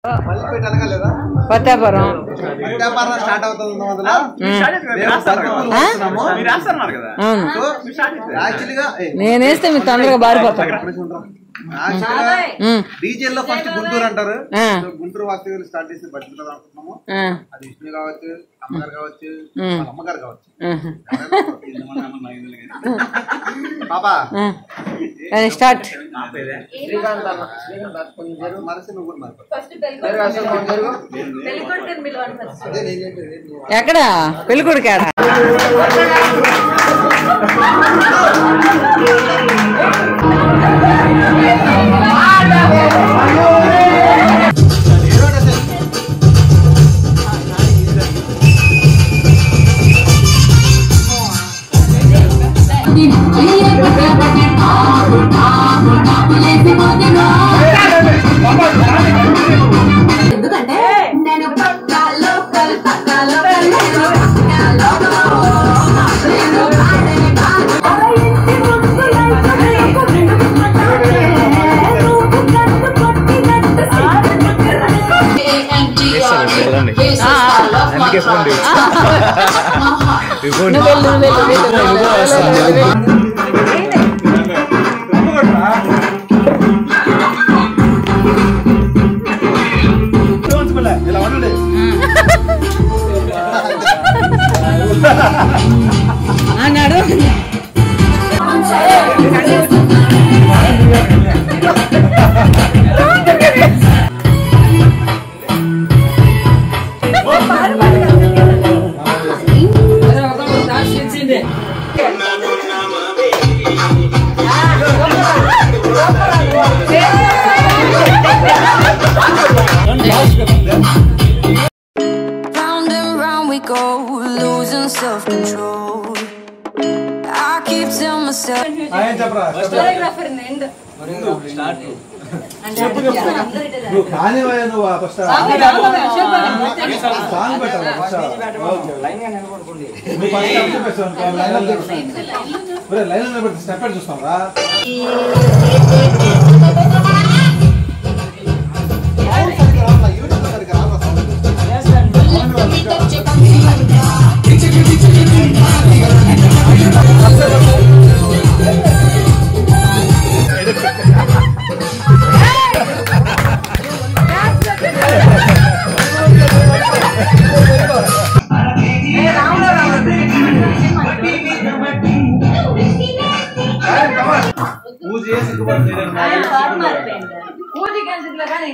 మల్లిపేట అనగలేదా కొత్తపురం వ్యాపారం స్టార్ట్ అవుతుంది వందల ఆ? మీరు వేస్తున్నారు కదా అవును యాక్చువల్గా నేను వేస్తే మీరు తొందరగా బారిపోతారు ఉమ్, డీజెల్ లో ఫస్ట్ గుంటూరు అంటారు ఆ. సో గుంటూరు వాస్తవ్యులు స్టార్ట్ చేసి బట్టి అనుకుంటున్నాము ఆ, అది విష్ణు కావచ్చు అమ్మగారు కావచ్చు ఉమ్. వాళ్ళ అమ్మగారు కావచ్చు ఆహా. పాపా ఆ. అది స్టార్ట్ మరసి నువ్వు కూడా మరి. ఫస్ట్ పెళ్ళికొడుకుని పిలవండి ఫస్ట్ అదే నేను ఏంటి, నేను ఎక్కడ పెళ్ళికొడుకు ఎక్కడ ఎందుకంటే నేను పక్కా లోకల్ పక్కా లోకల్ నేను పక్కా లోకల్ నేను పాడే కాదు. ఆ ఇంటి ముందు లైట్ వెలుగు నిండుకుంటానే. నువ్వు కన్ను కొట్టినట్టు నువ్వు వెళ్ళు నువ్వు వెళ్ళు వెళ్ళు, వెళ్ళు, వెళ్ళు, వెళ్ళు. ఇలా ఉండండి అన్నాడు Round and round we go, losing self control. I keep telling myself. ఏం చెప్పరా కొరియోగ్రాఫర్ ఎండ్ నువ్వు కానివయ్యా నువ్వు ఫస్ట్ సాంగ్ పెట్టాలి ఫస్ట్ నువ్వు ఫస్ట్ స్టెప్ చూపిస్తావు లైన్ అప్ చూపిస్తాను లైన్ నిలబెట్టి స్టెప్ పెట్టి చూస్తాం రా పూజ చేసి పూజ క్యాన్సిల్ కానీ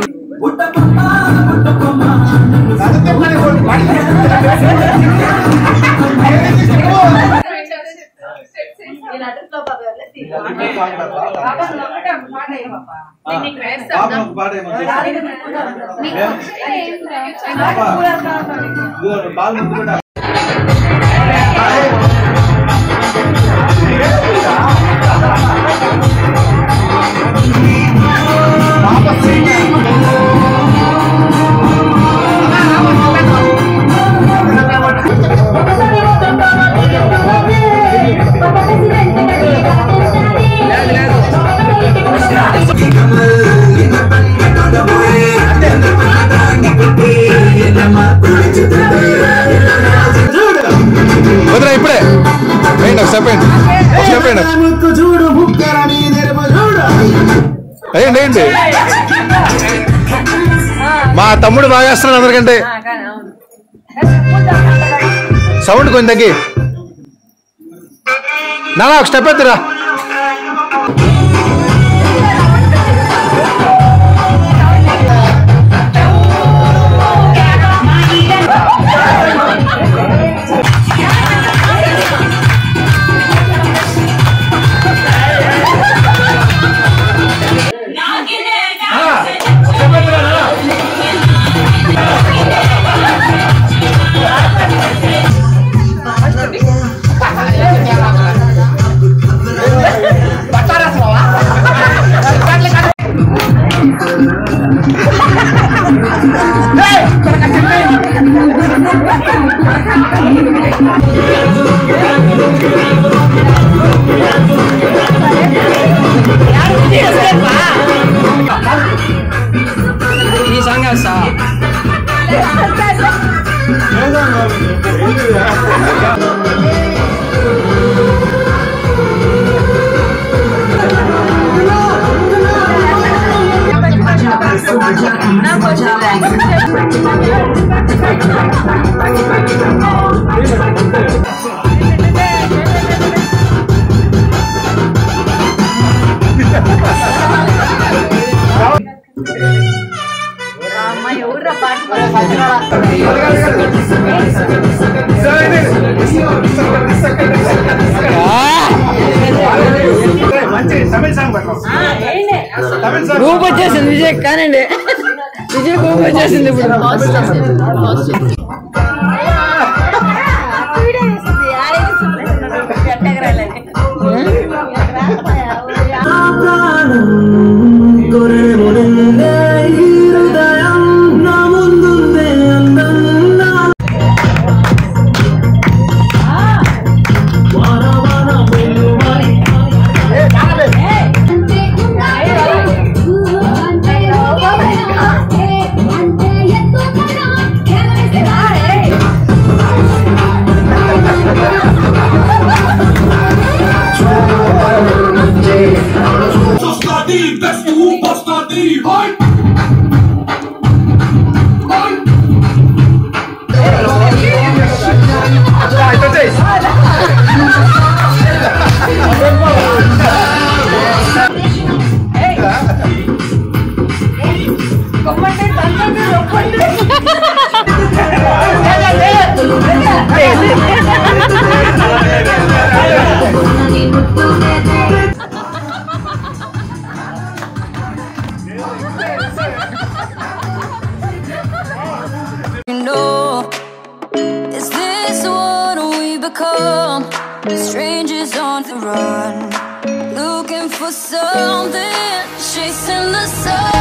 నేను అడ్రస్ లో బాబా పాప ఒక పాట ఏమన్నా బాగా ముందు పెట్టాలి వదిలే ఇప్పుడే వేయండి ఒక స్టెప్ వేయండి ఒక స్టెప్ వేయండి వేయండి వేయండి మా తమ్ముడు బాగా వేస్తున్నాడు అందరికంటే సౌండ్ కొంచెం తగ్గి నానా ఒక స్టెప్ ఎత్తురా ఈ సాంగ్ వస్తా మంచి తమిళ సాంగ్ పెట్టాం తమిళ సాంగ్ ఊపు వచ్చేసింది విజయ్ కానండి విజయ్ ఊపు వచ్చేసింది ఇప్పుడు You know, is this what we become? Strangers on the run, looking for something, chasing the sun.